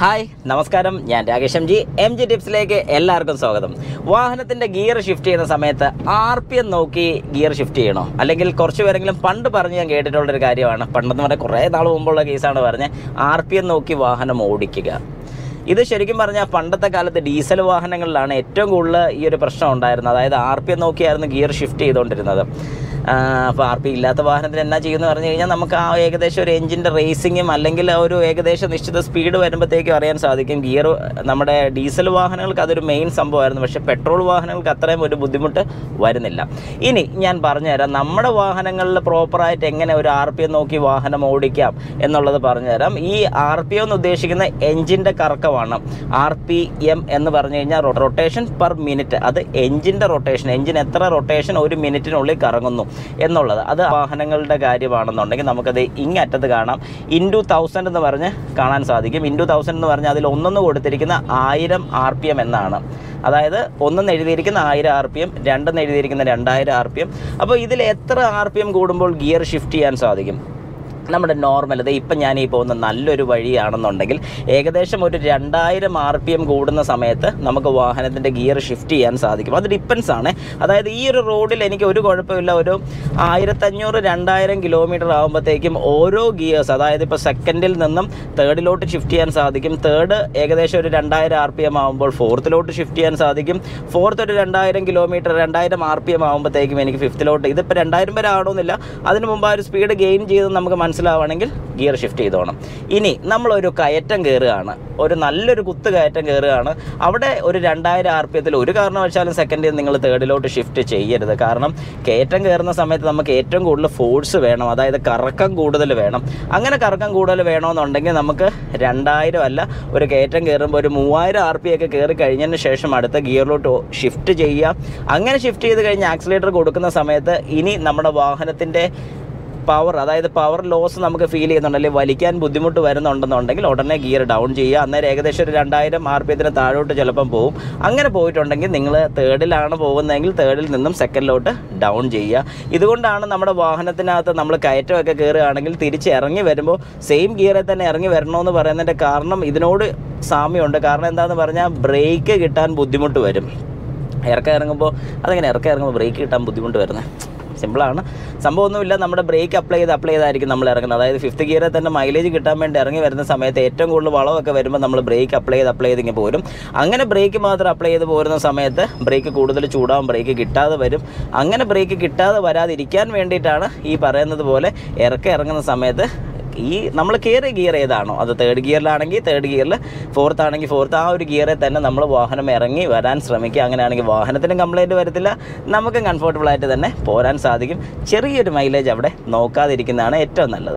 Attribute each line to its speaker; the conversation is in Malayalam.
Speaker 1: ഹായ് നമസ്കാരം ഞാൻ Rakesh M G M G ടിപ്സിലേക്ക് എല്ലാവർക്കും സ്വാഗതം വാഹനത്തിന്റെ ഗിയർ ഷിഫ്റ്റ് ചെയ്യുന്ന സമയത്ത് ആർ പി എം നോക്കി ഗിയർ ഷിഫ്റ്റ് ചെയ്യണോ അല്ലെങ്കിൽ കുറച്ച് പേരെങ്കിലും പണ്ട് പറഞ്ഞ് ഞാൻ കേട്ടിട്ടുള്ളൊരു കാര്യമാണ് പണ്ടെന്ന് പറഞ്ഞാൽ കുറേ നാൾ മുമ്പുള്ള കേസാണ് പറഞ്ഞത് ആർ പി എം നോക്കി വാഹനം ഓടിക്കുക ഇത് ശരിക്കും പറഞ്ഞാൽ പണ്ടത്തെ കാലത്ത് ഡീസൽ വാഹനങ്ങളിലാണ് ഏറ്റവും കൂടുതൽ ഈ ഒരു പ്രശ്നം ഉണ്ടായിരുന്നത് അതായത് ആർ പി എം നോക്കിയായിരുന്നു ഗിയർ ഷിഫ്റ്റ് ചെയ്തുകൊണ്ടിരുന്നത് അപ്പോൾ ആർ പി ഇല്ലാത്ത വാഹനത്തിന് എന്നാ ചെയ്യുമെന്ന് പറഞ്ഞു കഴിഞ്ഞാൽ നമുക്ക് ആ ഏകദേശം ഒരു എഞ്ചിൻ്റെ റേസിങ്ങും അല്ലെങ്കിൽ ആ ഒരു ഏകദേശം നിശ്ചിത സ്പീഡ് വരുമ്പോഴത്തേക്കും അറിയാൻ സാധിക്കും ഗിയർ നമ്മുടെ ഡീസൽ വാഹനങ്ങൾക്ക് അതൊരു മെയിൻ സംഭവമായിരുന്നു പക്ഷേ പെട്രോൾ വാഹനങ്ങൾക്ക് അത്രയും ഒരു ബുദ്ധിമുട്ട് വരുന്നില്ല ഇനി ഞാൻ പറഞ്ഞുതരാം നമ്മുടെ വാഹനങ്ങളിൽ പ്രോപ്പറായിട്ട് എങ്ങനെ ഒരു ആർ പി എം നോക്കി വാഹനം ഓടിക്കാം എന്നുള്ളത് പറഞ്ഞുതരാം ഈ ആർ പി എം എന്ന് ഉദ്ദേശിക്കുന്ന എഞ്ചിൻ്റെ കറക്കമാണ് ആർ പി എം എന്ന് പറഞ്ഞു കഴിഞ്ഞാൽ റൊട്ടേഷൻ പെർ മിനിറ്റ് അത് എഞ്ചിൻ്റെ റൊട്ടേഷൻ എഞ്ചിൻ എത്ര റൊട്ടേഷൻ ഒരു മിനിറ്റിനുള്ളിൽ കറങ്ങുന്നു എന്നുള്ളത് അത് വാഹനങ്ങളുടെ കാര്യമാണെന്നുണ്ടെങ്കിൽ നമുക്കത് ഇങ്ങറ്റത്ത് കാണാം ഇൻറ്റു തൗസൻഡ് എന്ന് പറഞ്ഞ് കാണാൻ സാധിക്കും ഇൻറ്റു തൗസൻഡ് എന്ന് പറഞ്ഞാൽ അതിൽ ഒന്നൊന്ന് കൊടുത്തിരിക്കുന്ന ആയിരം ആർ പി എം എന്നാണ് അതായത് ഒന്നെന്ന് എഴുതിയിരിക്കുന്ന ആയിരം ആർ പി എം രണ്ടെന്ന് എഴുതിയിരിക്കുന്ന രണ്ടായിരം ആർ പി എം അപ്പോൾ ഇതിൽ എത്ര ആർ പി എം കൂടുമ്പോൾ ഗിയർ ഷിഫ്റ്റ് ചെയ്യാൻ സാധിക്കും നമ്മുടെ നോർമൽ ഇത് ഇപ്പം ഞാൻ ഈ പോകുന്ന നല്ലൊരു വഴിയാണെന്നുണ്ടെങ്കിൽ ഏകദേശം ഒരു രണ്ടായിരം ആർ പി എം കൂടുന്ന സമയത്ത് നമുക്ക് വാഹനത്തിൻ്റെ ഗിയർ ഷിഫ്റ്റ് ചെയ്യാൻ സാധിക്കും അത് ഡിപ്പെൻസ് ആണ് അതായത് ഈ ഒരു റോഡിൽ എനിക്ക് ഒരു കുഴപ്പമില്ല ഒരു ആയിരത്തഞ്ഞൂറ് രണ്ടായിരം കിലോമീറ്റർ ആകുമ്പോഴത്തേക്കും ഓരോ ഗിയേഴ്സ് അതായത് ഇപ്പോൾ സെക്കൻഡിൽ നിന്നും തേർഡിലോട്ട് ഷിഫ്റ്റ് ചെയ്യാൻ സാധിക്കും തേർഡ് ഏകദേശം ഒരു രണ്ടായിരം ആർ പി എം ആകുമ്പോൾ ഫോർത്തിലോട്ട് ഷിഫ്റ്റ് ചെയ്യാൻ സാധിക്കും ഫോർത്ത് ഒരു രണ്ടായിരം കിലോമീറ്റർ രണ്ടായിരം ആർ പി എം ആകുമ്പോഴത്തേക്കും എനിക്ക് ഫിഫ്ത്തിലോട്ട് ഇതിപ്പോൾ രണ്ടായിരം വരെ ആവണമെന്നില്ല അതിന് മുമ്പ് ആ ഒരു സ്പീഡ് ഗെയിൻ ചെയ്ത് നമുക്ക് മനസ്സിലാവുകയാണെങ്കിൽ ഗിയർ ഷിഫ്റ്റ് ചെയ്തോണം ഇനി നമ്മളൊരു കയറ്റം കയറുകയാണ് ഒരു നല്ലൊരു കുത്ത് കയറ്റം കയറുകയാണ് അവിടെ ഒരു രണ്ടായിരം ആർ പി എത്തിൽ ഒരു കാരണവശാലും സെക്കൻഡിൽ നിങ്ങൾ തേർഡിലോട്ട് ഷിഫ്റ്റ് ചെയ്യരുത് കാരണം കയറ്റം കയറുന്ന സമയത്ത് നമുക്ക് ഏറ്റവും കൂടുതൽ ഫോഴ്സ് വേണം അതായത് കറക്കം കൂടുതൽ വേണം അങ്ങനെ കറക്കം കൂടുതൽ വേണമെന്നുണ്ടെങ്കിൽ നമുക്ക് രണ്ടായിരം അല്ല ഒരു കയറ്റം കയറുമ്പോൾ ഒരു മൂവായിരം ആർ പി ഒക്കെ കയറി കഴിഞ്ഞതിന് ശേഷം അടുത്ത ഗിയറിലോട്ട് ഷിഫ്റ്റ് ചെയ്യുക അങ്ങനെ ഷിഫ്റ്റ് ചെയ്ത് കഴിഞ്ഞ് ആക്സിലേറ്റർ കൊടുക്കുന്ന സമയത്ത് ഇനി നമ്മുടെ വാഹനത്തിൻ്റെ പവർ അതായത് പവർ ലോസ് നമുക്ക് ഫീൽ ചെയ്യുന്നുണ്ട് അല്ലെങ്കിൽ വലിക്കാൻ ബുദ്ധിമുട്ട് വരുന്നുണ്ടെന്നുണ്ടെങ്കിൽ ഉടനെ ഗിയർ ഡൗൺ ചെയ്യുക അന്നേരം ഏകദേശം ഒരു രണ്ടായിരം ആർ പി എത്തിന് താഴോട്ട് ചിലപ്പം പോകും അങ്ങനെ പോയിട്ടുണ്ടെങ്കിൽ നിങ്ങൾ തേർഡിലാണ് പോകുന്നതെങ്കിൽ തേർഡിൽ നിന്നും സെക്കൻഡിലോട്ട് ഡൗൺ ചെയ്യുക ഇതുകൊണ്ടാണ് നമ്മുടെ വാഹനത്തിനകത്ത് നമ്മൾ കയറ്റമൊക്കെ കയറുകയാണെങ്കിൽ തിരിച്ച് ഇറങ്ങി വരുമ്പോൾ സെയിം ഗിയറിൽ തന്നെ ഇറങ്ങി വരണമെന്ന് പറയുന്നതിൻ്റെ കാരണം ഇതിനോട് സാമ്യമുണ്ട് കാരണം എന്താണെന്ന് പറഞ്ഞാൽ ബ്രേക്ക് കിട്ടാൻ ബുദ്ധിമുട്ട് വരും ഇറക്കം ഇറങ്ങുമ്പോൾ അതിങ്ങനെ ഇറക്കം ഇറങ്ങുമ്പോൾ ബ്രേക്ക് കിട്ടാൻ ബുദ്ധിമുട്ട് വരുന്നത് സിമ്പിളാണ് സംഭവമൊന്നുമില്ല നമ്മുടെ ബ്രേക്ക് അപ്ലൈ ചെയ്ത് അപ്ലൈ ചെയ്തായിരിക്കും നമ്മൾ ഇറങ്ങുന്നത് അതായത് ഫിഫ്ത്ത് ഗിയറിൽ തന്നെ മൈലേജ് കിട്ടാൻ വേണ്ടി ഇറങ്ങി വരുന്ന സമയത്ത് ഏറ്റവും കൂടുതൽ വളമൊക്കെ വരുമ്പോൾ നമ്മൾ ബ്രേക്ക് അപ്ലൈ ചെയ്ത് അപ്ലൈ ചെയ്ത് ഇങ്ങനെ പോരും അങ്ങനെ ബ്രേക്ക് മാത്രം അപ്ലൈ ചെയ്ത് പോരുന്ന സമയത്ത് ബ്രേക്ക് കൂടുതൽ ചൂടാവും ബ്രേക്ക് കിട്ടാതെ വരും അങ്ങനെ ബ്രേക്ക് കിട്ടാതെ വരാതിരിക്കാൻ വേണ്ടിയിട്ടാണ് ഈ പറയുന്നത് പോലെ ഇറക്കം ഇറങ്ങുന്ന സമയത്ത് ഈ നമ്മൾ കയറിയ ഗിയർ ഏതാണോ അത് തേർഡ് ഗിയറിലാണെങ്കിൽ തേർഡ് ഗിയറിൽ ഫോർത്ത് ആണെങ്കിൽ ഫോർത്ത് ആ ഒരു ഗിയറിൽ തന്നെ നമ്മൾ വാഹനം ഇറങ്ങി വരാൻ ശ്രമിക്കുക അങ്ങനെയാണെങ്കിൽ വാഹനത്തിനും കംപ്ലൈൻറ്റ് വരത്തില്ല നമുക്കും കംഫർട്ടബിൾ ആയിട്ട് തന്നെ പോരാൻ സാധിക്കും ചെറിയൊരു മൈലേജ് അവിടെ നോക്കാതിരിക്കുന്നതാണ് ഏറ്റവും നല്ലത്